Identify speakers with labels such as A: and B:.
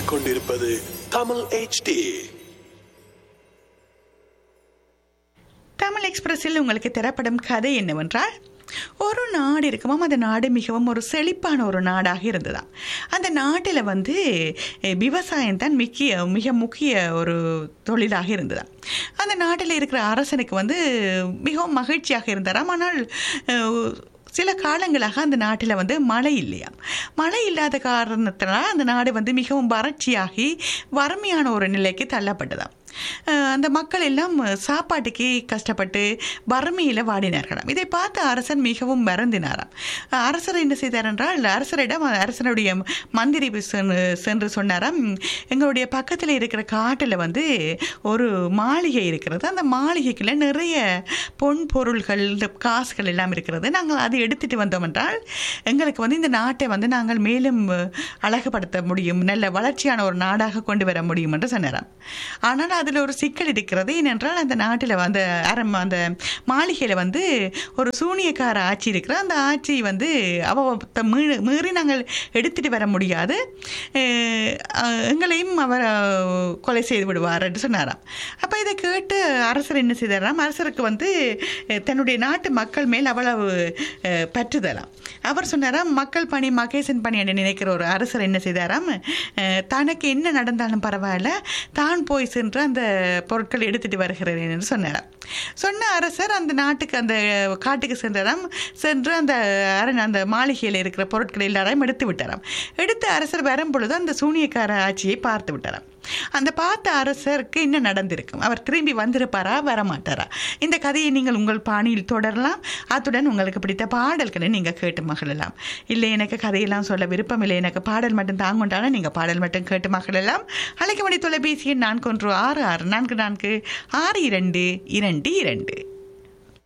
A: கேட்டுக்கொண்டிருப்பது தமிழ் HD
B: தமிழ் எக்ஸ்பிரஸில் உங்களுக்கு தரப்படும் கதை என்னவென்றால் ஒரு நாடு இருக்குமாம் அந்த நாடு மிகவும் ஒரு செழிப்பான ஒரு நாடாக இருந்ததாம் அந்த நாட்டில் வந்து அஹ், விவசாயம் தான் முக்கிய மிக முக்கிய ஒரு தொழிலாக இருந்ததாம் அந்த நாட்டில் இருக்கிற அரசனுக்கு வந்து மிகவும் மகிழ்ச்சியாக இருந்தாராம் ஆனால் அஹ், சில காலங்களாக அந்த நாட்டில் வந்து மழை இல்லையா மழை இல்லாத காரணத்தினால் அந்த நாடு வந்து மிகவும் வறட்சியாகி வறுமையான ஒரு நிலைக்கு தள்ளப்பட்டதாம் அஹ் அந்த மக்கள் எல்லாம் சாப்பாட்டுக்கு கஷ்டப்பட்டு வறுமையில் வாடினார்களாம் இதை பார்த்து அரசன் மிகவும் மறந்தினாராம் அஹ் அரசர் என்ன செய்தார் என்றால் அரசரிடம் அரசனுடைய மந்திரி சென்று சென்று சொன்னாராம் எங்களுடைய பக்கத்தில் இருக்கிற காட்டில் வந்து ஒரு மாளிகை இருக்கிறது அந்த மாளிகைக்குள்ள நிறைய பொன் பொருள்கள் இந்த காசுகள் எல்லாம் இருக்கிறது நாங்கள் அதை எடுத்துட்டு வந்தோம் என்றால் எங்களுக்கு வந்து இந்த நாட்டை வந்து நாங்கள் மேலும் அழகுபடுத்த முடியும் நல்ல வளர்ச்சியான ஒரு நாடாக கொண்டு வர முடியும் என்று சொன்னாராம் ஆனால் அதில் ஒரு சிக்கல் இருக்கிறது ஏனென்றால் அந்த நாட்டில் வந்து அரம் அந்த மாளிகையில் வந்து ஒரு சூனியக்கார ஆட்சி இருக்கிற அந்த ஆட்சி வந்து அவ த- மீறி மீறி நாங்கள் எடுத்துட்டு வர முடியாது அஹ் அஹ் எங்களையும் அவர் அஹ், கொலை செய்து விடுவார் என்று சொன்னாராம் அப்போ இதை கேட்டு அரசர் என்ன செய்தாராம் அரசருக்கு வந்து அஹ், தன்னுடைய நாட்டு மக்கள் மேல் அவ்வளவு அஹ், பற்றுதலாம் அவர் சொன்னாராம் மக்கள் பணி மகேசன் பணி என்று நினைக்கிற ஒரு அரசர் என்ன செய்தாராம் அஹ், தனக்கு என்ன நடந்தாலும் பரவாயில்ல தான் போய் சென்று அந்த பொருட்களை எடுத்துட்டு வருகிறேன் என்று சொன்னாராம் சொன்ன அரசர் அந்த நாட்டுக்கு அந்த காட்டுக்கு சென்றாராம் சென்று அந்த அரண் அந்த மாளிகையில் இருக்கிற பொருட்களை எல்லாரையும் எடுத்து விட்டாராம் எடுத்து அரசர் வரும் பொழுது அந்த சூனியக்கார ஆட்சியை பார்த்து விட்டாராம் அந்த பார்த்த அரசருக்கு என்ன நடந்திருக்கும் அவர் திரும்பி வந்திருப்பாரா வரமாட்டாரா இந்த கதையை நீங்கள் உங்கள் பாணியில் தொடரலாம் அத்துடன் உங்களுக்கு பிடித்த பாடல்களை நீங்கள் கேட்டு மகிழலாம் இல்லை எனக்கு கதையெல்லாம் சொல்ல விருப்பம் இல்லை எனக்கு பாடல் மட்டும் தாங்குண்டான நீங்கள் பாடல் மட்டும் கேட்டு மகிழலாம் அழைக்க வேண்டிய தொலைபேசி எண் நான்கு ஒன்று ஆறு ஆறு நான்கு நான்கு ஆறு இரண்டு இரண்டு இரண்டு